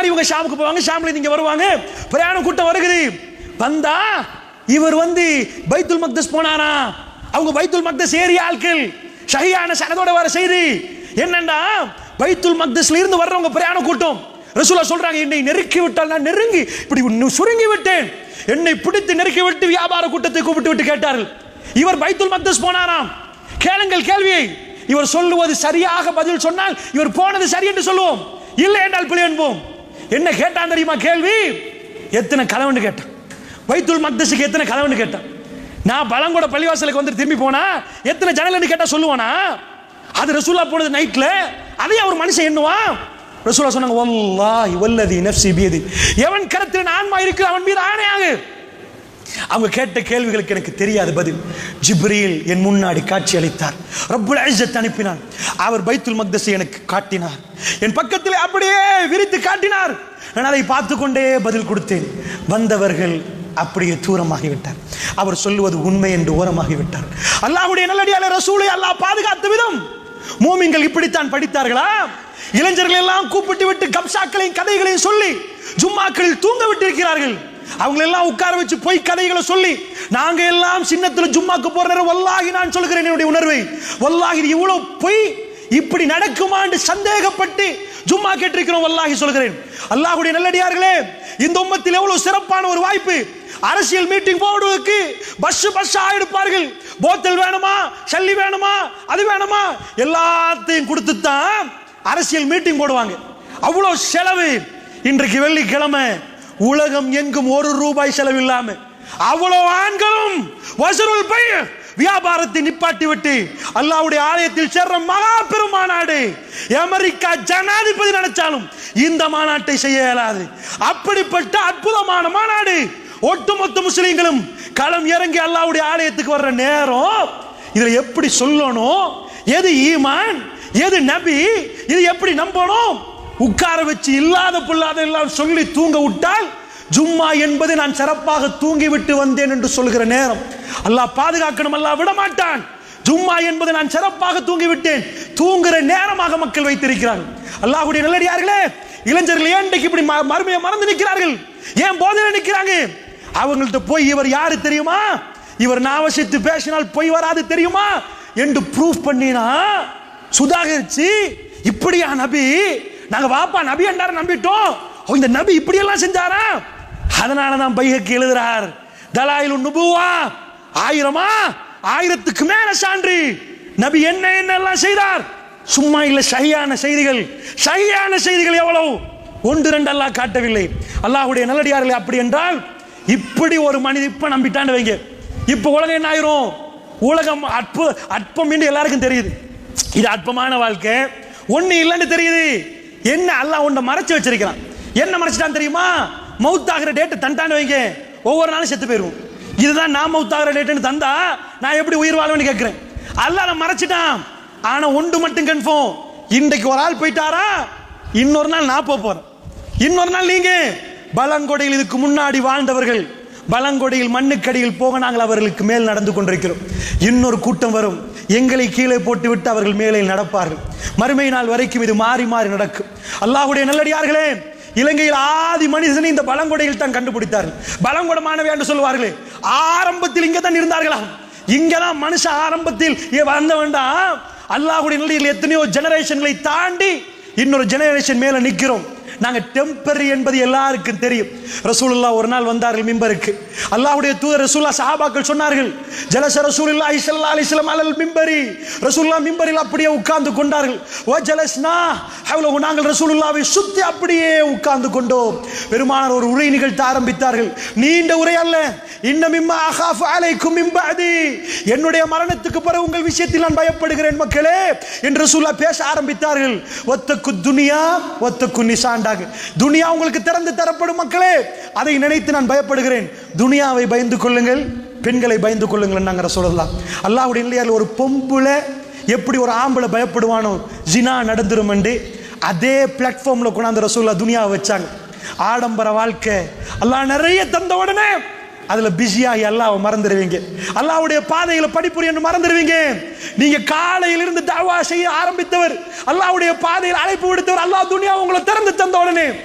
மாதிரி இவங்க ஷாமுக்கு போவாங்க ஷாம்ல இங்க வருவாங்க பிரயாண கூட்டம் வருகுது வந்தா இவர் வந்து பைத்துல் மக்தஸ் போனாரா அவங்க பைத்துல் மக்தஸ் ஏறிய ஆட்கள் ஷஹியான சனதோட வர செய்தி என்னன்னா பைத்துல் மக்தஸ்ல இருந்து வர்றவங்க பிரயாண கூட்டம் ரசூலா சொல்றாங்க என்னை நெருக்கி விட்டால் நான் நெருங்கி இப்படி உன்னை சுருங்கி விட்டேன் என்னை பிடித்து நெருக்கி விட்டு வியாபார கூட்டத்தை கூப்பிட்டு விட்டு கேட்டார்கள் இவர் பைத்துல் மக்தஸ் போனாராம் கேளுங்கள் கேள்வியை இவர் சொல்லுவது சரியாக பதில் சொன்னால் இவர் போனது சரி என்று சொல்லுவோம் இல்லை என்றால் பிழை என்போம் என்ன கேட்டான் தெரியுமா கேள்வி எத்தனை கலவன்னு கேட்டான் பைத்துல் மக்தஸுக்கு எத்தனை கலவன்னு கேட்டான் நான் பழங்கூட பள்ளிவாசலுக்கு வந்து திரும்பி போனா எத்தனை ஜன்னல்னு கேட்டா சொல்லுவானா அது ரசூலா போனது நைட்ல அதே அவர் மனுஷன் எண்ணுவான் ரசூலா சொன்னாங்க வல்லாஹி வல்லதி நஃப்சி பியதி எவன் கருத்தில் ஆன்மா இருக்கு அவன் மீது ஆணையாக அவங்க கேட்ட கேள்விகளுக்கு எனக்கு தெரியாது பதில் ஜிப்ரீல் என் முன்னாடி காட்சி அளித்தார் ரப்புல் இஸ்ஸத் அனுப்பினார் அவர் பைத்துல் மக்தஸை எனக்கு காட்டினார் என் பக்கத்தில் அப்படியே விரித்து காட்டினார் நான் அதை பார்த்து கொண்டே பதில் கொடுத்தேன் வந்தவர்கள் அப்படியே தூரமாகிவிட்டார் அவர் சொல்லுவது உண்மை என்று ஓரமாகிவிட்டார் அல்லாஹ்வுடைய நல்லடியால ரசூலை அல்லாஹ் பாதுகாத்த விதம் மூமின்கள் இப்படித்தான் படித்தார்களா இளைஞர்கள் எல்லாம் கூப்பிட்டு விட்டு கப்சாக்களையும் கதைகளையும் சொல்லி ஜும்மாக்களில் தூங்க விட்டு இருக்கிறார்கள் அவங்க எல்லாம் உட்கார வச்சு போய் கதைகளை சொல்லி நாங்க எல்லாம் சின்னத்துல ஜும்மாக்கு போற நேரம் வல்லாகி நான் சொல்கிறேன் என்னுடைய உணர்வை வல்லாகி இது இவ்வளவு பொய் இப்படி நடக்குமான்னு சந்தேகப்பட்டு ஜும்மா கேட்டிருக்கிறோம் வல்லாகி சொல்கிறேன் அல்லாஹ்வுடைய நல்லடியார்களே இந்த உம்மத்தில் எவ்வளவு சிறப்பான ஒரு வாய்ப்பு அரசியல் மீட்டிங் போடுவதற்கு பஸ் பஸ் எடுப்பார்கள் போத்தல் வேணுமா சல்லி வேணுமா அது வேணுமா எல்லாத்தையும் கொடுத்து தான் அரசியல் மீட்டிங் போடுவாங்க அவ்வளவு செலவு இன்றைக்கு வெள்ளிக்கிழமை உலகம் எங்கும் ஒரு ரூபாய் செலவு இல்லாம அவ்வளவு ஆண்களும் வசூல் பை வியாபாரத்தை நிப்பாட்டி விட்டு அல்லாவுடைய ஆலயத்தில் சேர்ற மகா பெரும் மாநாடு அமெரிக்கா ஜனாதிபதி நினைச்சாலும் இந்த மாநாட்டை செய்ய இயலாது அப்படிப்பட்ட அற்புதமான மாநாடு ஒட்டுமொத்த முஸ்லிம்களும் களம் இறங்கி அல்லாவுடைய ஆலயத்துக்கு வர்ற நேரம் இதுல எப்படி சொல்லணும் எது ஈமான் எது நபி இது எப்படி நம்பணும் உட்கார வச்சு இல்லாத பொல்லாத எல்லாம் சொல்லி தூங்க விட்டால் ஜும்மா என்பது நான் சிறப்பாக தூங்கி விட்டு வந்தேன் என்று சொல்கிற நேரம் அல்லாஹ் பாதுகாக்கணும் அல்லாஹ் விட மாட்டான் ஜும்மா என்பது நான் சிறப்பாக தூங்கி விட்டேன் தூங்குற நேரமாக மக்கள் வைத்திருக்கிறார்கள் அல்லாஹ்வுடைய நல்லடியார்களே இளைஞர்கள் ஏன் இன்றைக்கு இப்படி ம- மறுமையை மறந்து நிற்கிறார்கள் ஏன் போதையில நிற்கிறாங்க அவங்கள்ட்ட போய் இவர் யாரு தெரியுமா இவர் நாவசித்து பேசினால் பொய் வராது தெரியுமா என்று ப்ரூஃப் பண்ணினா சுதாகரிச்சு இப்படியா நபி நாங்க வாப்பா நபி என்றார நம்பிட்டோம் ஓ, இந்த நபி இப்படி எல்லாம் செஞ்சாரா அதனால தான் பைஹக்கு எழுதுறார் தலாயில் நுபுவா ஆயிரமா ஆயிரத்துக்கு மேல சான்று நபி என்ன என்னெல்லாம் செய்தார் சும்மா இல்ல சரியான செய்திகள் சரியான செய்திகள் எவ்வளவு ஒன்று ரெண்டு அல்லாஹ் காட்டவில்லை அல்லாஹ்வுடைய நல்லடியார்களே அப்படி என்றால் இப்படி ஒரு மனித இப்ப நம்பிட்டான்னு வைங்க இப்ப உலகம் என்ன ஆயிரும் உலகம் அற்ப அற்பம் என்று எல்லாருக்கும் தெரியுது இது அற்பமான வாழ்க்கை ஒண்ணு இல்லைன்னு தெரியுது என்ன அல்லாஹ் உன்னை மறைச்சு வச்சிருக்கிறான் என்ன மறைச்சிட்டான் தெரியுமா மவுத்தாகிற டேட்டு தண்டான்னு வைங்க ஒவ்வொரு நாளும் செத்து போயிடுவோம் இதுதான் நான் மவுத்தாகிற டேட்டுன்னு தந்தா நான் எப்படி உயிர் வாழ்வேன்னு கேட்கிறேன் அல்லாஹ் நான் மறைச்சிட்டான் ஆனா ஒன்று மட்டும் கன்ஃபார்ம் இன்றைக்கு ஒரு ஆள் போயிட்டாரா இன்னொரு நாள் நான் போக போறேன் இன்னொரு நாள் நீங்க பலங்கொடையில் இதுக்கு முன்னாடி வாழ்ந்தவர்கள் பலங்கொடையில் மண்ணுக்கடியில் போக நாங்கள் அவர்களுக்கு மேல் நடந்து கொண்டிருக்கிறோம் இன்னொரு கூட்டம் வரும் எங்களை கீழே போட்டு விட்டு அவர்கள் மேலே நடப்பார்கள் மறுமை நாள் வரைக்கும் இது மாறி மாறி நடக்கும் அல்லாஹ்வுடைய நல்லடியார்களே இலங்கையில் ஆதி மனிதனை இந்த பலங்கொடையில் தான் கண்டுபிடித்தார்கள் பலங்கொடமானவை என்று சொல்வார்களே ஆரம்பத்தில் இங்கே தான் இருந்தார்களாம் இங்கதான் மனுஷ ஆரம்பத்தில் ஏ வந்த வேண்டாம் அல்லாஹ்வுடைய நிலையில் எத்தனையோ ஜெனரேஷன்களை தாண்டி இன்னொரு ஜெனரேஷன் மேல நிக்கிறோம் நாங்க டெம்பரரி என்பது எல்லாருக்கும் தெரியும் ரசூலுல்லா ஒரு நாள் வந்தார்கள் மிம்பருக்கு அல்லாஹ்வுடைய தூதர் ரசூல்லா சஹாபாக்கள் சொன்னார்கள் ஜலச ரசூலுல்லாஹி ஸல்லல்லாஹு அலைஹி வஸல்லம் அலல் மிம்பரி ரசூலுல்லா மிம்பரில் அப்படியே உட்கார்ந்து கொண்டார்கள் வ ஜலஸ்னா ஹவ்லஹு நாங்கள் ரசூலுல்லாவை சுத்தி அப்படியே உட்கார்ந்து கொண்டோம் பெருமானார் ஒரு உரை நிகழ்த்த ஆரம்பித்தார்கள் நீண்ட உரை அல்ல இன்னும் இம்மா அகாஃப் அலைக்கும் இம்பாதி என்னுடைய மரணத்துக்கு பிறகு உங்கள் விஷயத்தில் நான் பயப்படுகிறேன் மக்களே என்று ரசூல்லா பேச ஆரம்பித்தார்கள் ஒத்தக்கு துனியா ஒத்தக்கு நிசாண்டாக துனியா உங்களுக்கு திறந்து தரப்படும் மக்களே அதை நினைத்து நான் பயப்படுகிறேன் துனியாவை பயந்து கொள்ளுங்கள் பெண்களை பயந்து கொள்ளுங்கள் நாங்கள் சொல்லலாம் அல்லாஹ்வுடைய இல்லையால் ஒரு பொம்புல எப்படி ஒரு ஆம்பளை பயப்படுவானோ ஜினா நடந்துரும் அதே பிளாட்ஃபார்ம்ல கொண்டாந்து ரசூல்லா துனியாவை வச்சாங்க ஆடம்பர வாழ்க்கை அல்லாஹ் நிறைய தந்த உடனே அதுல பிஸியாகி அல்லாஹ் மறந்துடுவீங்க அல்லாஹ்வுடைய பாதையில படிப்புரியன்னு மறந்துடுவீங்க நீங்க காலையிலிருந்து தாவா செய்ய ஆரம்பித்தவர் அல்லாஹ்வுடைய பாதையில் அழைப்பு விடுத்தவர் அல்லாஹ் துனியா உங்களை திறந்து தந்த உடனே